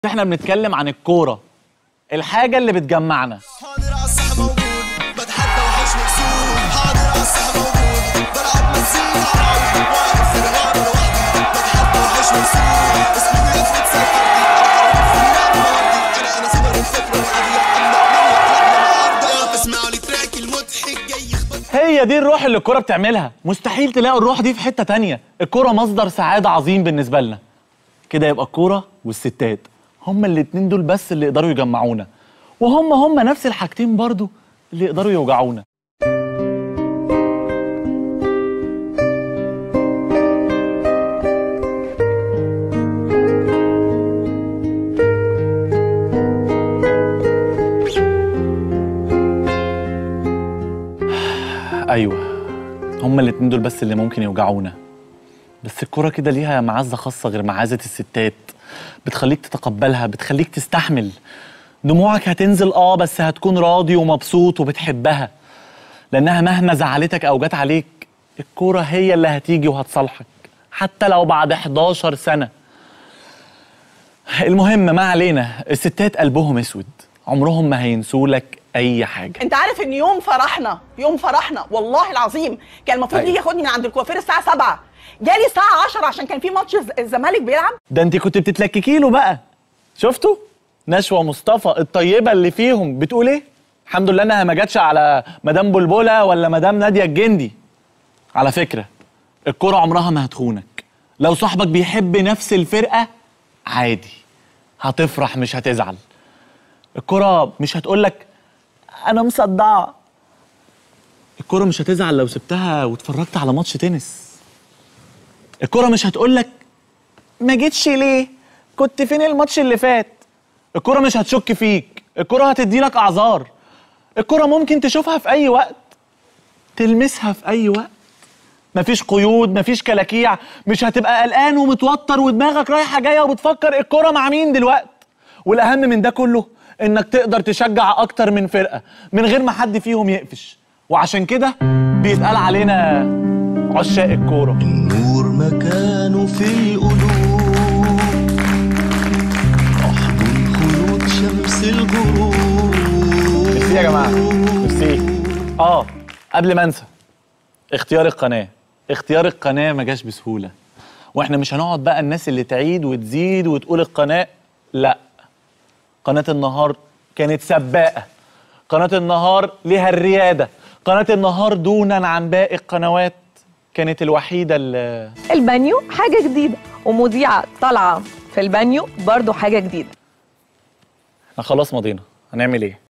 احنا بنتكلم عن الكوره الحاجه اللي بتجمعنا حاضر على الصح موجود بتحدى وحش مكسور حاضر على الصح موجود بلعب مزيكا عراوي واقف في الغابة لوحدي بتحدى وحش مكسور اسمي بيفرد سكر انا انا سمر الفكرة وأبيع اسمعوا لي تراك المضحك جاي يخبط هي دي الروح اللي الكوره بتعملها مستحيل تلاقوا الروح دي في حته تانية الكوره مصدر سعاده عظيم بالنسبه لنا كده يبقى الكوره والستات هما الاتنين دول بس اللي يقدروا يجمعونا وهم هم نفس الحاجتين برضو اللي يقدروا يوجعونا ايوه هما الاتنين دول بس اللي ممكن يوجعونا بس الكوره كده ليها معزه خاصه غير معزه الستات بتخليك تتقبلها بتخليك تستحمل دموعك هتنزل اه بس هتكون راضي ومبسوط وبتحبها لانها مهما زعلتك او جت عليك الكوره هي اللي هتيجي وهتصالحك حتى لو بعد 11 سنه المهم ما علينا الستات قلبهم اسود عمرهم ما هينسوا لك اي حاجه انت عارف ان يوم فرحنا يوم فرحنا والله العظيم كان المفروض أيوة. يجي ياخدني من عند الكوافير الساعه 7 جالي الساعه 10 عشان كان في ماتش الز- الزمالك بيلعب ده انت كنت بتتلككي له بقى شفتوا نشوى مصطفى الطيبه اللي فيهم بتقول ايه الحمد لله انها ما جاتش على مدام بلبله ولا مدام ناديه الجندي على فكره الكره عمرها ما هتخونك لو صاحبك بيحب نفس الفرقه عادي هتفرح مش هتزعل الكره مش هتقولك انا مصدعه الكره مش هتزعل لو سبتها واتفرجت على ماتش تنس الكره مش هتقولك ما جيتش ليه؟ كنت فين الماتش اللي فات؟ الكرة مش هتشك فيك، الكرة هتدي لك أعذار. الكرة ممكن تشوفها في أي وقت. تلمسها في أي وقت. مفيش قيود، مفيش كلاكيع، مش هتبقى قلقان ومتوتر ودماغك رايحة جاية وبتفكر الكرة مع مين دلوقتي. والأهم من ده كله إنك تقدر تشجع أكتر من فرقة من غير ما حد فيهم يقفش. وعشان كده بيتقال علينا عشاق الكورة. النور مكانه في القلوب احضن خيوط شمس الغروب ميرسي يا جماعه ميرسي اه قبل ما انسى اختيار القناه اختيار القناه ما جاش بسهوله واحنا مش هنقعد بقى الناس اللي تعيد وتزيد وتقول القناه لا قناه النهار كانت سباقه قناه النهار ليها الرياده قناه النهار دونا عن باقي القنوات كانت الوحيده اللي البانيو حاجة جديدة ومذيعة طالعة في البانيو برضو حاجة جديدة احنا خلاص مضينا هنعمل ايه